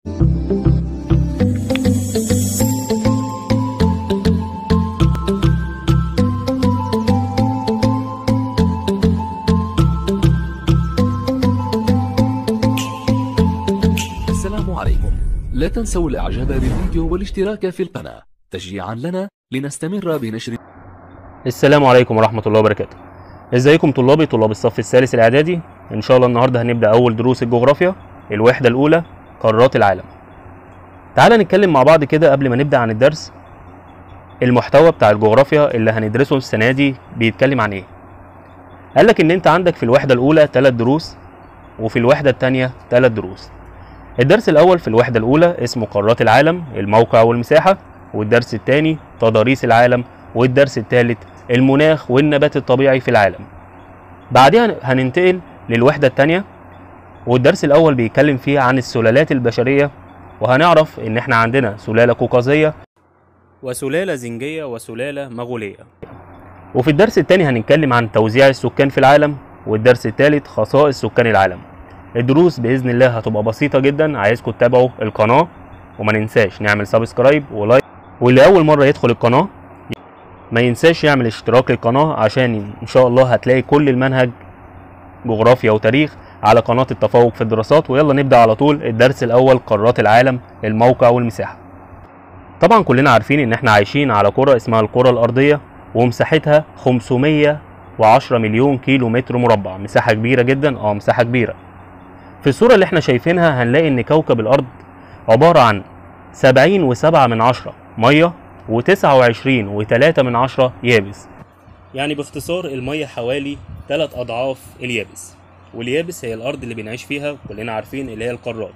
السلام عليكم لا تنسوا الاعجاب بالفيديو والاشتراك في القناة تشجيعا لنا لنستمر بنشر السلام عليكم ورحمة الله وبركاته ازيكم طلابي طلاب الصف الثالث الاعدادي ان شاء الله النهارده هنبدأ اول دروس الجغرافيا الوحدة الاولى قارات العالم تعال نتكلم مع بعض كده قبل ما نبدأ عن الدرس المحتوى بتاع الجغرافيا اللي هندرسه السنة دي بيتكلم عن ايه قال لك ان انت عندك في الوحدة الاولى ثلاث دروس وفي الوحدة الثانية ثلاث دروس الدرس الاول في الوحدة الاولى اسمه قارات العالم الموقع والمساحة والدرس الثاني تضاريس العالم والدرس الثالث المناخ والنبات الطبيعي في العالم بعدها هننتقل للوحدة الثانية والدرس الأول بيتكلم فيه عن السلالات البشرية وهنعرف إن إحنا عندنا سلالة قوقازية وسلالة زنجية وسلالة مغولية وفي الدرس الثاني هنتكلم عن توزيع السكان في العالم والدرس الثالث خصائص سكان العالم الدروس بإذن الله هتبقى بسيطة جدا عايزكم تتابعوا القناة وما ننساش نعمل سبسكرايب ولايك واللي أول مرة يدخل القناة ما ينساش يعمل اشتراك للقناة عشان ان شاء الله هتلاقي كل المنهج جغرافيا وتاريخ على قناة التفوق في الدراسات ويلا نبدأ على طول الدرس الأول قارات العالم الموقع والمساحة طبعا كلنا عارفين ان احنا عايشين على كرة اسمها الكرة الأرضية ومساحتها 510 مليون كيلو متر مربع مساحة كبيرة جدا اه مساحة كبيرة في الصورة اللي احنا شايفينها هنلاقي ان كوكب الأرض عبارة عن 70 وسبعة من عشرة مية وتسعة وعشرين وتلاتة من عشرة يابس يعني باختصار المية حوالي تلات أضعاف اليابس واليابس هي الأرض اللي بنعيش فيها كلنا عارفين اللي هي القارات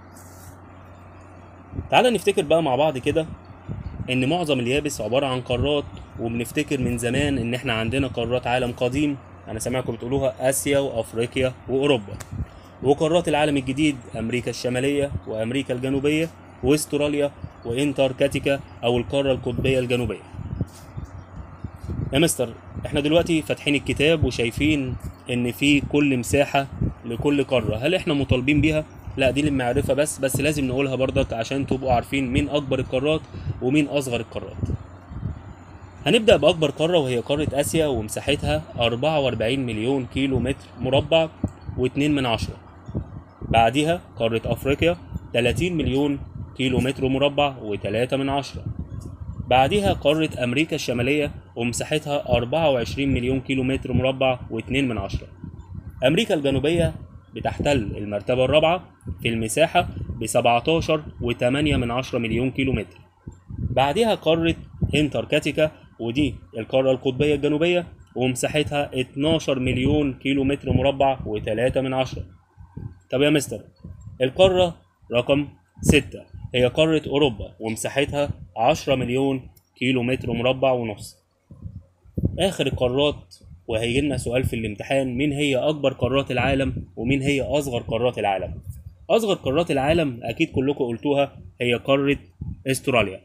تعال نفتكر بقى مع بعض كده إن معظم اليابس عبارة عن قارات وبنفتكر من زمان إن إحنا عندنا قارات عالم قديم أنا سامعكم بتقولوها آسيا وأفريقيا وأوروبا وقارات العالم الجديد أمريكا الشمالية وأمريكا الجنوبية واستراليا وانتاركتيكا او القاره القطبيه الجنوبيه يا مستر احنا دلوقتي فاتحين الكتاب وشايفين ان في كل مساحه لكل قاره هل احنا مطالبين بيها لا دي للمعرفه بس بس لازم نقولها برضك عشان تبقوا عارفين مين اكبر القارات ومين اصغر القارات هنبدا باكبر قاره وهي قاره اسيا ومساحتها 44 مليون كيلو متر مربع و2 من عشرة بعديها قاره افريقيا 30 مليون كيلو متر مربع وتلاتة من عشرة بعدها قارة أمريكا الشمالية ومساحتها 24 مليون كيلو متر مربع واتنين من عشرة أمريكا الجنوبية بتحتل المرتبة الرابعة في المساحة ب 17 وتمانية من عشرة مليون كيلو متر بعدها قارة انتاركتيكا ودي القارة القطبية الجنوبية ومساحتها 12 مليون كيلو متر مربع وتلاتة من عشرة طب يا مستر القارة رقم ستة هي قارة أوروبا ومساحتها 10 مليون كيلو متر مربع ونص آخر القارات وهيجي لنا سؤال في الامتحان مين هي أكبر قارات العالم ومين هي أصغر قارات العالم أصغر قارات العالم أكيد كلكم قلتوها هي قارة استراليا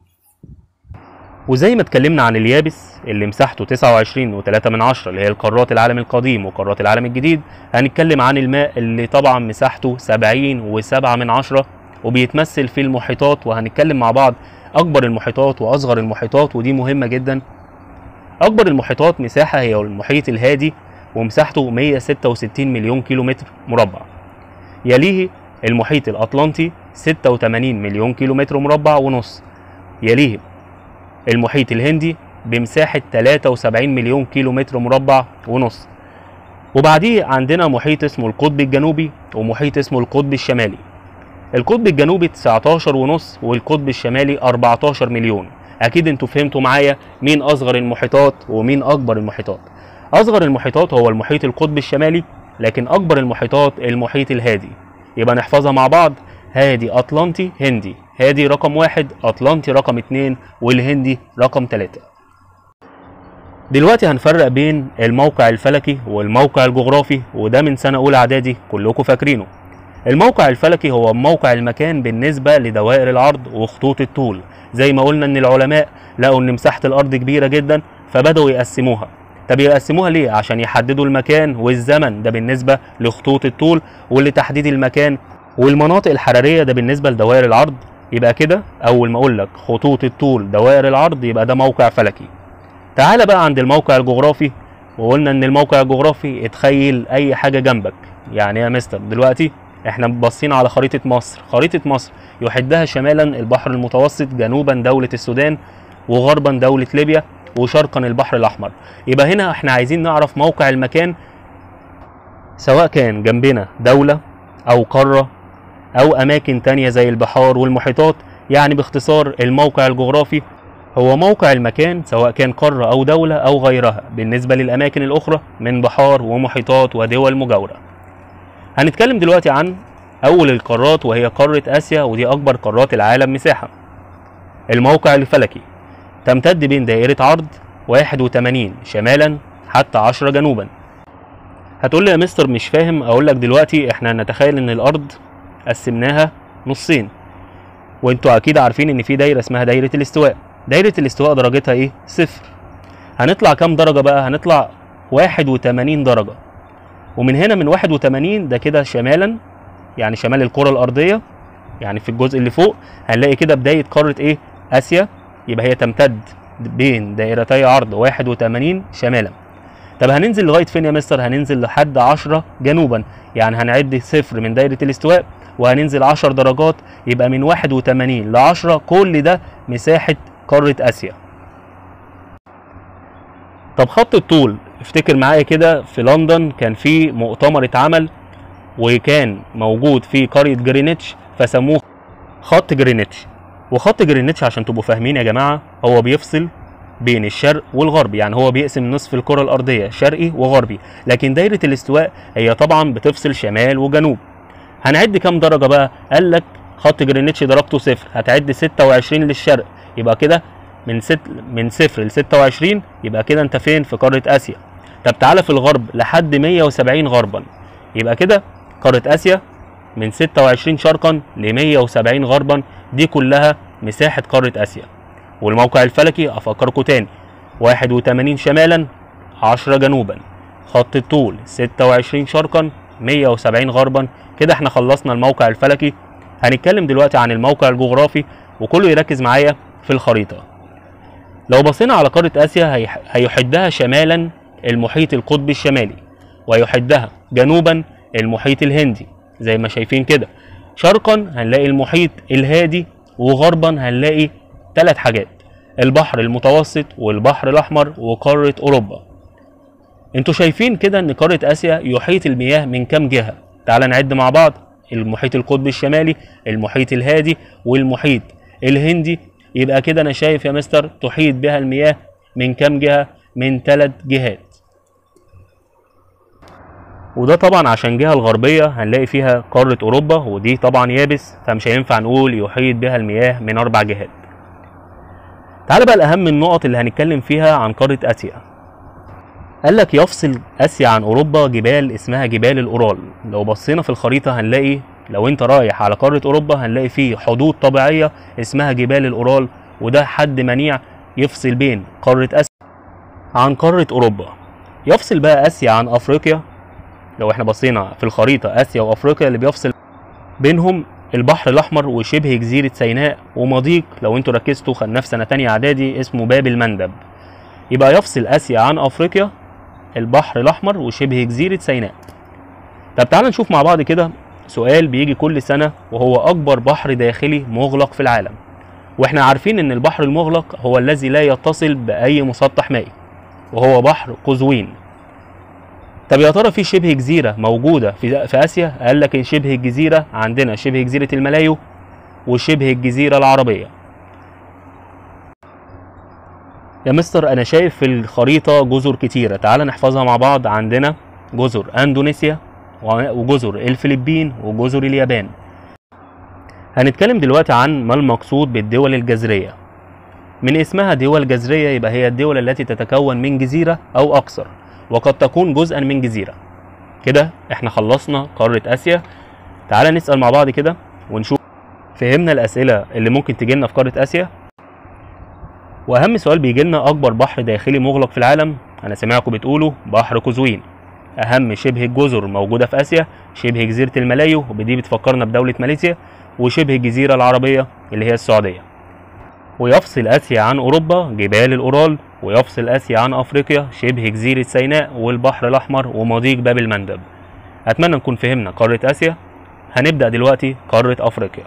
وزي ما اتكلمنا عن اليابس اللي مساحته 29 و3 من عشرة اللي هي القارات العالم القديم وقارات العالم الجديد هنتكلم عن الماء اللي طبعا مساحته 70 و7 من عشرة وبيتمثل في المحيطات وهنتكلم مع بعض اكبر المحيطات واصغر المحيطات ودي مهمه جدا اكبر المحيطات مساحه هي المحيط الهادي ومساحته 166 مليون كيلو متر مربع يليه المحيط الاطلنطي 86 مليون كيلو متر مربع ونص يليه المحيط الهندي بمساحة 73 مليون كيلو متر مربع ونص وبعديه عندنا محيط اسمه القطب الجنوبي ومحيط اسمه القطب الشمالي القطب الجنوبي 19 ونص والقطب الشمالي 14 مليون اكيد انتوا فهمتوا معايا مين اصغر المحيطات ومين اكبر المحيطات اصغر المحيطات هو المحيط القطب الشمالي لكن اكبر المحيطات المحيط الهادي يبقى نحفظها مع بعض هادي اطلنطي هندي هادي رقم واحد اطلنطي رقم اتنين والهندي رقم تلاتة دلوقتي هنفرق بين الموقع الفلكي والموقع الجغرافي وده من سنة أولى إعدادي كلكم فاكرينه الموقع الفلكي هو موقع المكان بالنسبة لدوائر العرض وخطوط الطول زي ما قلنا ان العلماء لقوا ان مساحة الارض كبيرة جدا فبدأوا يقسموها طب يقسموها ليه عشان يحددوا المكان والزمن ده بالنسبة لخطوط الطول ولتحديد المكان والمناطق الحراريه ده بالنسبه لدوائر العرض يبقى كده اول ما اقول لك خطوط الطول دوائر العرض يبقى ده موقع فلكي تعال بقى عند الموقع الجغرافي وقلنا ان الموقع الجغرافي اتخيل اي حاجه جنبك يعني يا مستر دلوقتي احنا باصين على خريطه مصر خريطه مصر يحدها شمالا البحر المتوسط جنوبا دوله السودان وغربا دوله ليبيا وشرقا البحر الاحمر يبقى هنا احنا عايزين نعرف موقع المكان سواء كان جنبنا دوله او قاره او اماكن تانية زي البحار والمحيطات يعني باختصار الموقع الجغرافي هو موقع المكان سواء كان قارة أو دولة أو غيرها بالنسبة للأماكن الأخرى من بحار ومحيطات ودول مجاورة. هنتكلم دلوقتي عن أول القارات وهي قارة آسيا ودي أكبر قارات العالم مساحة. الموقع الفلكي تمتد بين دائرة عرض 81 شمالا حتى 10 جنوبا. هتقول لي يا مستر مش فاهم أقول لك دلوقتي إحنا نتخيل إن الأرض قسمناها نصين. وانتوا أكيد عارفين إن في دايرة اسمها دايرة الاستواء. دايرة الاستواء درجتها ايه؟ صفر هنطلع كام درجة بقى؟ هنطلع 81 درجة ومن هنا من 81 ده كده شمالا يعني شمال الكرة الأرضية يعني في الجزء اللي فوق هنلاقي كده بداية قارة ايه؟ آسيا يبقى هي تمتد بين دائرتي عرض 81 شمالا طب هننزل لغاية فين يا مستر؟ هننزل لحد 10 جنوبا يعني هنعد صفر من دايرة الاستواء وهننزل 10 درجات يبقى من 81 ل 10 كل ده مساحة قارة آسيا طب خط الطول افتكر معايا كده في لندن كان في مؤتمر اتعمل وكان موجود في قرية جرينتش فسموه خط جرينتش وخط جرينتش عشان تبقوا فاهمين يا جماعة هو بيفصل بين الشرق والغرب يعني هو بيقسم نصف الكرة الأرضية شرقي وغربي لكن دايرة الاستواء هي طبعا بتفصل شمال وجنوب هنعد كام درجة بقى قال لك خط جرينتش درجته صفر هتعد 26 للشرق يبقى كده من ست من صفر ل 26 يبقى كده انت فين في قاره اسيا طب تعالى في الغرب لحد 170 غربا يبقى كده قاره اسيا من 26 شرقا ل 170 غربا دي كلها مساحه قاره اسيا والموقع الفلكي افكركم تاني 81 شمالا 10 جنوبا خط الطول 26 شرقا 170 غربا كده احنا خلصنا الموقع الفلكي هنتكلم دلوقتي عن الموقع الجغرافي وكله يركز معايا في الخريطة لو بصينا على قارة آسيا هيح- هيحدها شمالا المحيط القطبي الشمالي ويحدها جنوبا المحيط الهندي زي ما شايفين كده شرقا هنلاقي المحيط الهادي وغربا هنلاقي ثلاث حاجات البحر المتوسط والبحر الأحمر وقارة أوروبا انتوا شايفين كده ان قارة آسيا يحيط المياه من كام جهة تعال نعد مع بعض المحيط القطبي الشمالي المحيط الهادي والمحيط الهندي يبقى كده انا شايف يا مستر تحيط بها المياه من كام جهة من ثلاث جهات وده طبعا عشان الجهة الغربية هنلاقي فيها قارة أوروبا ودي طبعا يابس فمش هينفع نقول يحيط بها المياه من أربع جهات تعال بقى الأهم النقط اللي هنتكلم فيها عن قارة آسيا قال لك يفصل آسيا عن أوروبا جبال اسمها جبال الأورال لو بصينا في الخريطة هنلاقي لو انت رايح على قارة أوروبا هنلاقي فيه حدود طبيعية اسمها جبال الأورال وده حد منيع يفصل بين قارة آسيا عن قارة أوروبا يفصل بقى آسيا عن أفريقيا لو احنا بصينا في الخريطة آسيا وأفريقيا اللي بيفصل بينهم البحر الأحمر وشبه جزيرة سيناء ومضيق لو انتوا ركزتوا خدناه في سنة تانية إعدادي اسمه باب المندب يبقى يفصل آسيا عن أفريقيا البحر الأحمر وشبه جزيرة سيناء طب تعال نشوف مع بعض كده سؤال بيجي كل سنة وهو أكبر بحر داخلي مغلق في العالم واحنا عارفين ان البحر المغلق هو الذي لا يتصل بأي مسطح مائي وهو بحر قزوين طب يا ترى في شبه جزيرة موجودة في في آسيا؟ قال لك إن شبه الجزيرة عندنا شبه جزيرة الملايو وشبه الجزيرة العربية. يا مستر أنا شايف في الخريطة جزر كتيرة، تعال نحفظها مع بعض عندنا جزر أندونيسيا وجزر الفلبين وجزر اليابان. هنتكلم دلوقتي عن ما المقصود بالدول الجزرية. من اسمها دول جزرية يبقى هي الدول التي تتكون من جزيرة أو أكثر. وقد تكون جزءا من جزيرة كده احنا خلصنا قارة آسيا تعال نسأل مع بعض كده ونشوف فهمنا الأسئلة اللي ممكن تجيلنا في قارة آسيا وأهم سؤال بيجيلنا أكبر بحر داخلي مغلق في العالم أنا سمعكم بتقولوا بحر قزوين اهم شبه الجزر موجوده في اسيا شبه جزيره الملايو ودي بتفكرنا بدوله ماليزيا وشبه الجزيره العربيه اللي هي السعوديه ويفصل اسيا عن اوروبا جبال الاورال ويفصل اسيا عن افريقيا شبه جزيره سيناء والبحر الاحمر ومضيق باب المندب اتمنى نكون فهمنا قاره اسيا هنبدا دلوقتي قاره افريقيا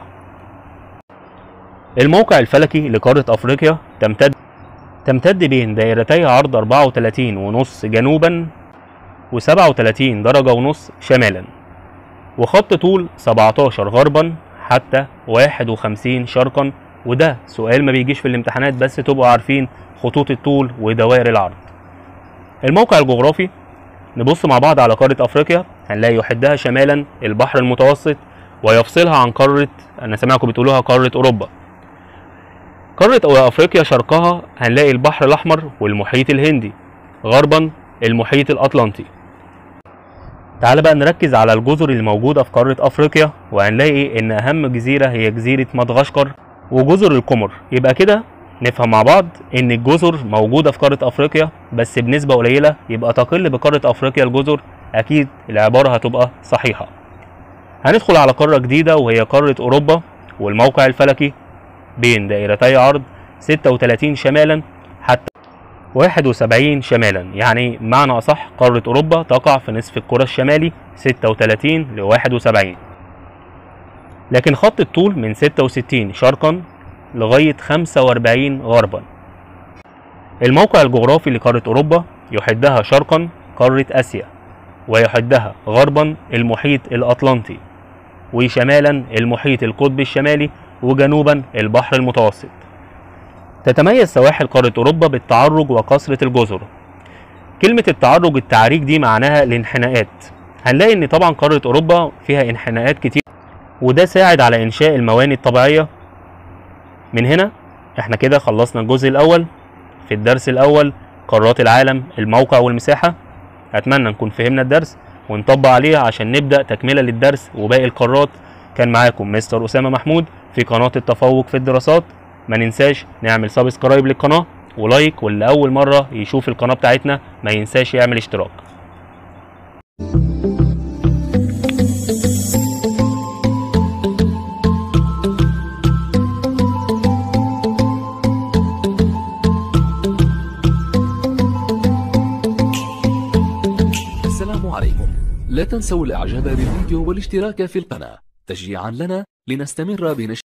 الموقع الفلكي لقاره افريقيا تمتد تمتد بين دائرتي عرض 34 ونص جنوبا و37 درجة ونص شمالا وخط طول 17 غربا حتى 51 شرقا وده سؤال ما بيجيش في الامتحانات بس تبقوا عارفين خطوط الطول ودوائر العرض الموقع الجغرافي نبص مع بعض على قارة أفريقيا هنلاقي يحدها شمالا البحر المتوسط ويفصلها عن قارة أنا سامعكم بتقولوها قارة أوروبا قارة أفريقيا شرقها هنلاقي البحر الأحمر والمحيط الهندي غربا المحيط الأطلنطي تعال بقى نركز على الجزر اللي موجودة في قارة أفريقيا وهنلاقي إن أهم جزيرة هي جزيرة مدغشقر وجزر القمر يبقى كده نفهم مع بعض إن الجزر موجودة في قارة أفريقيا بس بنسبة قليلة يبقى تقل بقارة أفريقيا الجزر أكيد العبارة هتبقى صحيحة هندخل على قارة جديدة وهي قارة أوروبا والموقع الفلكي بين دائرتي عرض 36 شمالا حتى 71 شمالا يعني معنى أصح قارة أوروبا تقع في نصف الكرة الشمالي 36 ل 71 لكن خط الطول من 66 شرقا لغاية 45 غربا الموقع الجغرافي لقارة أوروبا يحدها شرقا قارة آسيا ويحدها غربا المحيط الأطلنطي وشمالا المحيط القطبي الشمالي وجنوبا البحر المتوسط تتميز سواحل قارة أوروبا بالتعرج وكثرة الجزر كلمة التعرج التعريج دي معناها الانحناءات هنلاقي ان طبعا قارة أوروبا فيها انحناءات كتير وده ساعد على إنشاء الموانئ الطبيعية من هنا احنا كده خلصنا الجزء الأول في الدرس الأول قارات العالم الموقع والمساحة أتمنى نكون فهمنا الدرس ونطبق عليه عشان نبدأ تكملة للدرس وباقي القارات كان معاكم مستر أسامة محمود في قناة التفوق في الدراسات ما ننساش نعمل سبسكرايب للقناة ولايك واللي أول مرة يشوف القناة بتاعتنا ما ينساش يعمل اشتراك السلام عليكم لا تنسوا الاعجاب بالفيديو والاشتراك في القناة تشجيعا لنا لنستمر بنشر